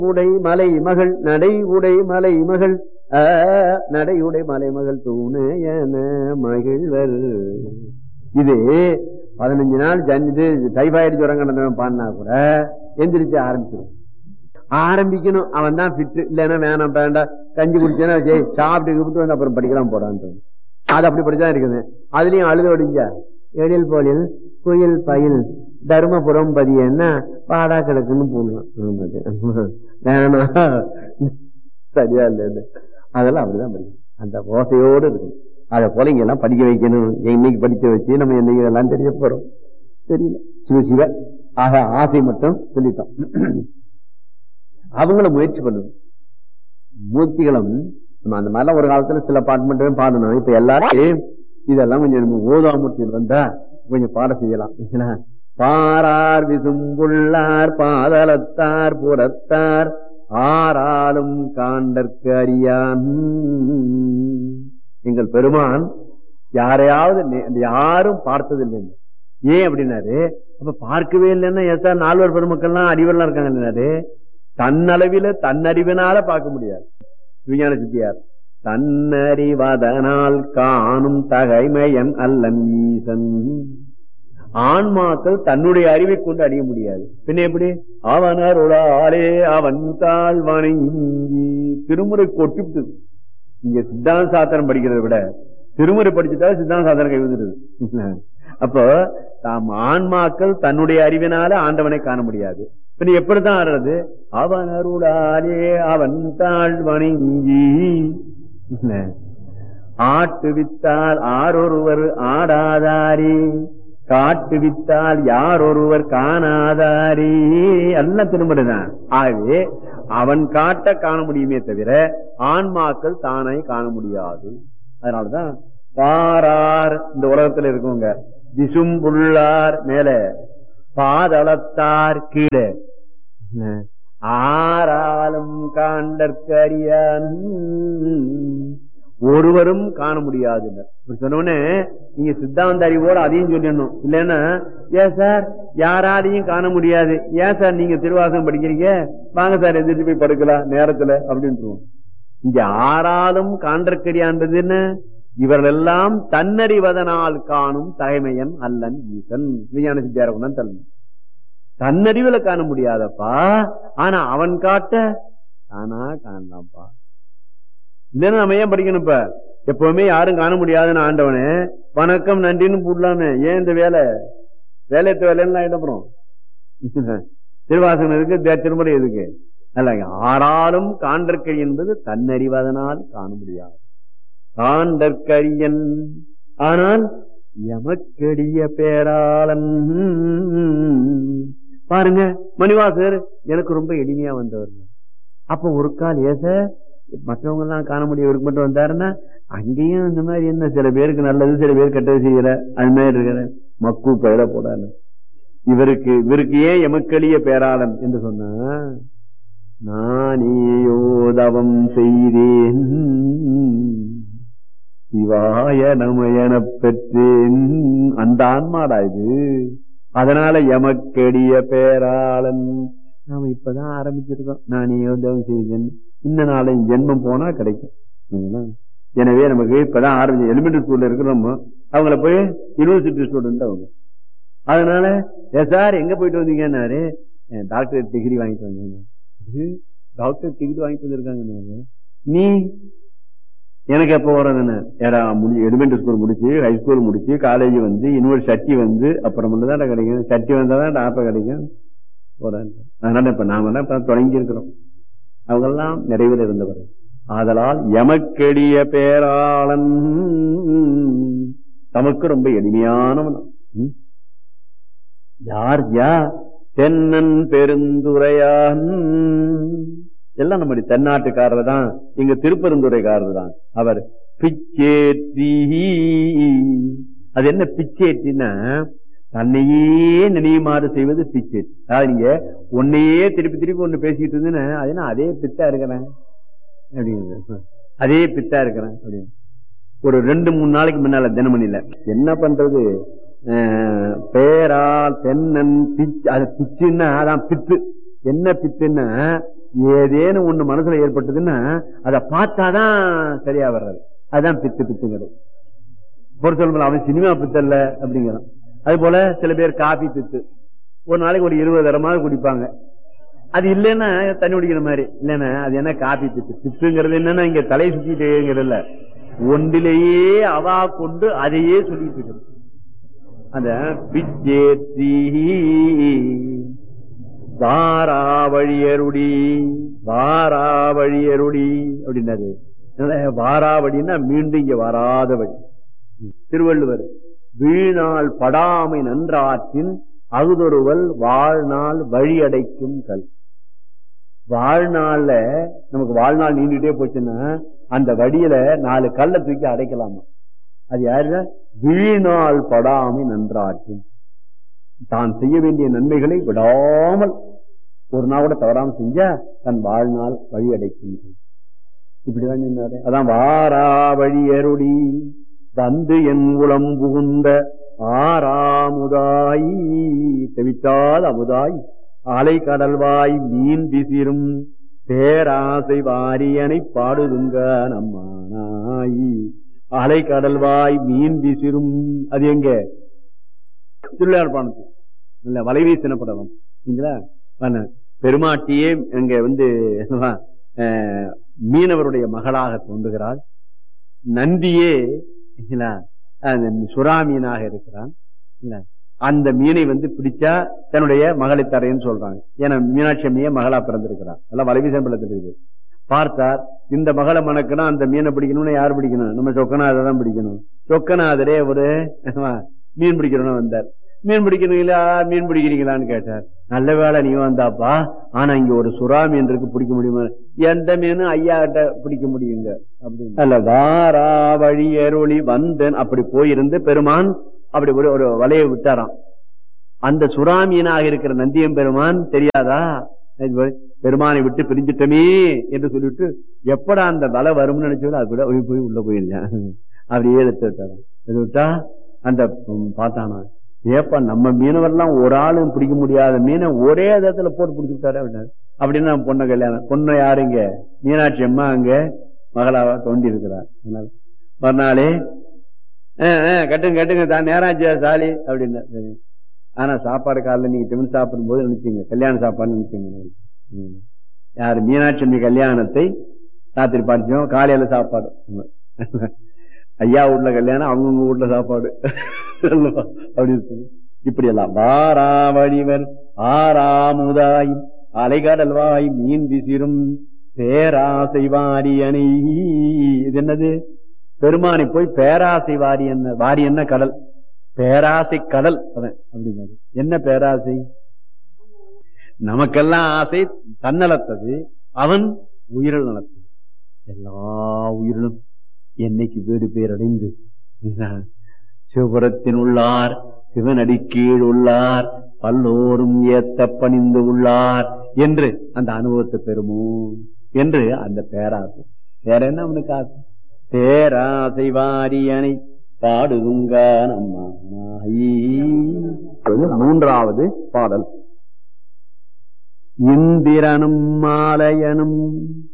உடை மலை மகள் நடை உடை மலை மகள் ஆ, நடை உடை மலை மகள் தூணையன மகிழ்வர் இது பதினஞ்சு நாள் ஜன் இது டைபாய்டு ஜுரம் கிடந்தவன் பாடினா கூட எந்திரிச்சு ஆரம்பிச்சிடும் ஆரம்பிக்கணும் அவன் தான் ஃபிட் இல்லைன்னா வேணாம் வேண்டாம் கஞ்சி குடிச்சேன்னா சரி சாப்பிட்டு கிப்பிட்டு வந்து அப்புறம் படிக்கலாம் போடான்ட்டு அது அப்படி படிச்சுதான் இருக்குது அதுலயும் அழுது ஒடிஞ்சா எழில் போலில் குயில் பயில் தருமபுரம் பதியன்னா பாடா கிடக்குன்னு போடலாம் வேணாம் சரியா இல்லை அதெல்லாம் அப்படிதான் படிக்கும் அந்த ஓசையோடு இருக்கும் அதை போல இங்க எல்லாம் படிக்க வைக்கணும் இன்னைக்கு படிக்க வச்சு நம்ம என்னைக்கு இதெல்லாம் தெரிய போறோம் தெரியல சிவ சிவ ஆக ஆசை மட்டும் சொல்லிட்டோம் அவங்கள முயற்சி பண்ணணும் மூர்த்திகளும் நம்ம அந்த மாதிரிலாம் ஒரு காலத்துல சில பாட்டு மட்டுமே பாடணும் இப்ப எல்லாரும் இதெல்லாம் கொஞ்சம் நம்ம ஓதாமூர்த்தியில் வந்தா கொஞ்சம் பாட செய்யலாம் இல்லைங்களா? பாரார் விசும்புள்ளார் பாதலத்தார் புறத்தார் ஆறாலும் காண்டற்கு அறியான் எங்கள் பெருமான் யாரையாவது நே- யாரும் பார்த்ததில்லை ஏன் அப்படின்னாரு அப்ப பார்க்கவே இல்லைன்னா எசா நால்வர் பெருமக்கள்லாம் அறிவெல்லாம் இருக்காங்க தன்னளவில தன்னறிவினால பார்க்க முடியாது விஞ்ஞான சித்தியார் தன்னறிவதனால் காணும் தகைமையன் அல்லன் ஈசன் ஆன்மாக்கள் தன்னுடைய அறிவை கொண்டு அறிய முடியாது பின்ன எப்படி அவனருளாலே அவன் தாழ் வணங்கி திருமுறை கொட்டிவிட்டு இங்க சித்தாந்த சாத்திரம் படிக்கிறதை விட திருமுறை படிச்சுட்டா சித்தாந்த சாத்திரம் கை வந்துடுது அப்போ தாம் ஆன்மாக்கள் தன்னுடைய அறிவினால ஆண்டவனை காண முடியாது பின்ன எப்படித்தான் ஆடுறது அவன் அருளாலே அவன் தாழ் வணங்கி ஆட்டுவித்தால் ஆரொருவர் ஆடாதாரே காட்டுவித்தால் யாரொருவர் காணாதாரே எல்லாம் திரும்புறதுதான் ஆகவே அவன் காட்ட காண முடியுமே தவிர ஆன்மாக்கள் தானே காண முடியாது அதனாலதான் பாரார் இந்த உலகத்துல இருக்கவங்க விசும்புள்ளார் மேல பாதளத்தார் கீழே ஆறாலும் காண்டற்கரியான் ஒருவரும் காண முடியாது சொன்னோடனே நீங்க சித்தாந்த அறிவோட அதையும் சொல்லணும் இல்லைன்னா ஏன் சார் யாராலையும் காண முடியாது ஏன் சார் நீங்க திருவாசகம் படிக்கிறீங்க வாங்க சார் எந்திரிச்சு போய் படுக்கலாம் நேரத்துல அப்படின்னு இங்க ஆறாலும் காண்டற்கரியான்றது என்ன இவர்கள் எல்லாம் தன்னறிவதனால் காணும் தகைமையன் அல்லன் ஈசன் விஞ்ஞான சித்தியார கொண்டாந்து தள்ளணும் தன்னறிவுல காண முடியாதப்பா ஆனா அவன் காட்ட தானா காணலாம்ப்பா இல்லைன்னா நம்ம ஏன் படிக்கணும் இப்ப எப்பவுமே யாரும் காண முடியாதுன்னு ஆண்டவனே வணக்கம் நன்றின்னு போடலாமே ஏன் இந்த வேலை வேலையத்து வேலைன்னு இடப்புறோம் திருவாசகம் இருக்கு தே- திருமுறை எதுக்கு அல்ல ஆறாலும் காண்டற்கை என்பது தன்னறிவதனால் காண முடியாது காண்டற்கரியன் ஆனால் எமக்கடிய பேராளன் பாருங்க மணிவாசர் எனக்கு ரொம்ப எளிமையா வந்தவர் அப்ப ஒரு கால் ஏச மற்றவங்க எல்லாம் காண முடியும் இவருக்கு மட்டும் வந்தாருன்னா அங்கேயும் இந்த மாதிரி என்ன சில பேருக்கு நல்லது சில பேர் கெட்டது செய்யற அது மாதிரி இருக்கிற மக்கு பெயர போடாது இவருக்கு இவருக்கு ஏன் எமக்களிய பேராளன் என்று சொன்னா நானேயோதவம் செய்தேன் சிவாய நமயன பெற்றேன் அந்த ஆன்மாடா இது அதனால எமக்கடிய பேராளன் நாம இப்பதான் ஆரம்பிச்சிருக்கோம் நானே உதவம் செய்தேன் இந்த நாளை ஜென்மம் போனா கிடைக்கும் சரிங்களா? எனவே நமக்கு இப்பதான் ஆரம்பிச்சு எலிமெண்டரி ஸ்கூல்ல இருக்கிறோம் அவங்கள போய் யூனிவர்சிட்டி ஸ்டூடெண்ட் அவங்க அதனால "ஏ சார் எங்க போயிட்டு வந்தீங்கன்னாரு "அஹ் டாக்டர் டிகிரி வாங்கிட்டு வந்தீங்க "இது, டாக்டர் டிகிரி வாங்கிட்டு வந்திருக்காங்க நீ எனக்கு எப்ப வர்றதுன்னு ஏடா முடி எலிமெண்டரி ஸ்கூல் முடிச்சு ஹை ஸ்கூல் முடிச்சு காலேஜ் வந்து இன்னொரு சட்டி வந்து அப்புறம் தான் கிடைக்கும் சட்டி வந்தாதான் டாப்ப கிடைக்கும் போறேன் அதனால இப்ப நாம தான் இப்ப தொடங்கி இருக்கிறோம் அவங்கெல்லாம் நிறைவில் இருந்தவர் ஆதலால் எமக்கெடிய பேராளன் தமக்கு ரொம்ப எளிமையானவன் ம்? யார் யா தென்னன் பெருந்துரையான் எல்லாம் நம்முடைய தென்னாட்டுக்காரர் தான் எங்க திருப்பெருந்துரைக்காரர் தான் அவர் பிச்சேற்றி அது என்ன பிச்சேற்றின்னா தன்னையே நினைவுமாறு செய்வது பிச்சேற்றி அதாவது நீங்க உன்னையே திருப்பி திருப்பி ஒண்ணு பேசிட்டு இருந்தேன்னு அது என்ன அதே பித்தா இருக்கிறேன் அப்படிங்கிறது அதே பித்தா இருக்கிறேன் அப்படின்னு ஒரு ரெண்டு மூணு நாளைக்கு முன்னால தினமணில என்ன பண்றது அஹ், பேரால் தென்னன் பிச்சு அது பிச்சுன்னா அதான் பித்து என்ன பித்துன்னா ஏதேனும் ஒண்ணு மனசுல ஏற்பட்டதுன்னா அதை பார்த்தாதான் சரியா வர்றது அதுதான் பித்து பித்துங்கிறது ஒரு சொல்ல அவன் சினிமா பித்தல்ல அப்படிங்கிறான் அது போல சில பேர் காபி பித்து ஒரு நாளைக்கு ஒரு இருபது தரமாவது குடிப்பாங்க அது இல்லைன்னா தண்ணி குடிக்கிற மாதிரி இல்லைன்னா அது என்ன காபி பித்து பித்துங்கிறது என்னன்னா இங்க தலை சுத்திட்டேங்கிறது இல்ல ஒன்றிலேயே அவா கொண்டு அதையே சொல்லிட்டு இருக்கிறது அந்த பிச்சேற்றி வாராவழியருடி வாராவழியருடி அப்படின்னாரு வாராவடின்னா மீண்டும் இங்க வராத வழி திருவள்ளுவர் வீணால் படாமை நன்றாற்றின் அகுதொருவல் வாழ்நாள் வழி அடைக்கும் கல் வாழ்நாள்ல நமக்கு வாழ்நாள் நீண்டுட்டே போச்சுன்னா அந்த வழியில நாலு கல்லை தூக்கி அடைக்கலாமா அது யாரு வீணால் படாமை நன்றாற்றின் தான் செய்ய வேண்டிய நன்மைகளை விடாமல் ஒரு நாள் கூட தவறாம செஞ்சா தன் வாழ்நாள் வழி அடைக்கும் இப்படிதான் சொன்னாரு அதான் வாரா வழியருடி தந்து என் உளம் புகுந்த ஆறாமுதாய் தெவித்தால் அமுதாய் அலை கடல்வாய் மீன் விசிறும் பேராசை வாரியனை பாடுதுங்க நம்மானாய் அலை கடல்வாய் மீன் விசிறும் அது எங்க திருவிழாப்பானது இல்ல வலைவீசின படம் சரிங்களா பெருமாட்டியே அங்க வந்து மீனவருடைய மகளாக தோன்றுகிறாள் நந்தியே சுறா மீனாக இருக்கிறான் அந்த மீனை வந்து பிடிச்சா தன்னுடைய மகளை தரைன்னு சொல்றாங்க ஏன்னா மீனாட்சி அம்மையே மகளா பிறந்திருக்கிறான் எல்லாம் வலைவீசன் பள்ளத்தில் இருக்கு பார்த்தார் இந்த மகளை மணக்கணும் அந்த மீனை பிடிக்கணும்னு யார் பிடிக்கணும் நம்ம சொக்கநாதை தான் பிடிக்கணும் சொக்கநாதரே ஒரு மீன் பிடிக்கணும்னு வந்தார் மீன் பிடிக்கிறீங்களா மீன் பிடிக்கிறீங்களான்னு கேட்டார் நல்ல வேலை நீ வந்தாப்பா ஆனா இங்க ஒரு சுறா மீன் இருக்கு பிடிக்க முடியுமா எந்த மீனும் ஐயா கிட்ட பிடிக்க முடியுங்க அப்படின்னு அல்ல வாரா வழி அருளி வந்தன் அப்படி போயிருந்து பெருமான் அப்படி ஒரு ஒரு வலையை விட்டாராம் அந்த சுறா மீனாக இருக்கிற நந்தியம் பெருமான் தெரியாதா பெருமானை விட்டு பிரிஞ்சிட்டமே என்று சொல்லிட்டு எப்படா அந்த வலை வரும்னு நினைச்சோம் அது கூட போய் உள்ள போயிருந்தேன் அப்படியே எடுத்து விட்டாராம் எடுத்து விட்டா அந்த பார்த்தானா ஏப்பா நம்ம மீனவர்லாம் ஒரு ஆளும் பிடிக்க முடியாத மீனை ஒரே இடத்துல போட்டு பிடிச்சிட்டாரு அப்படின்னாரு அப்படின்னு நம்ம பொண்ணை கல்யாணம் பொண்ணு யாருங்க மீனாட்சி அம்மா அங்க மகளாவா தோண்டி இருக்கிறார் மறுநாளே கட்டுங்க கட்டுங்க தான் நேராச்சியா சாலி அப்படின்னு ஆனா சாப்பாடு காலைல நீங்க டிஃபன் சாப்பிடும் போது நினைச்சீங்க கல்யாண சாப்பாடு நினைச்சீங்க யாரு மீனாட்சி அம்மி கல்யாணத்தை ராத்திரி படிச்சோம் காலையில சாப்பாடு ஐயா வீட்ல கல்யாணம் அவங்கவுங்க வீட்ல சாப்பாடு அப்படி இருக்கு இப்படி எல்லாம் வாராவழிவர் ஆறாமுதாய் அலைகடல்வாய் மீன் விசிறும் பேராசை வாரியனை இது என்னது பெருமானை போய் பேராசை வாரி என்ன வாரி என்ன கடல் பேராசை கடல் அப்படின்னாரு என்ன பேராசை நமக்கெல்லாம் ஆசை தன்னலத்தது அவன் உயிரில் நலத்தது எல்லா உயிரிலும் என்னைக்கு வீடு பேரடைந்து சிவபுரத்தின் உள்ளார் சிவனடி கீழ் உள்ளார் பல்லோரும் ஏத்த பணிந்து உள்ளார் என்று அந்த அனுபவத்தை பெறுமோ என்று அந்த பேராசை வேற என்ன அவனுக்கு ஆசை பேராசை வாரியனை பாடுதுங்க நம்மா மூன்றாவது பாடல் இந்திரனும் மாலையனும்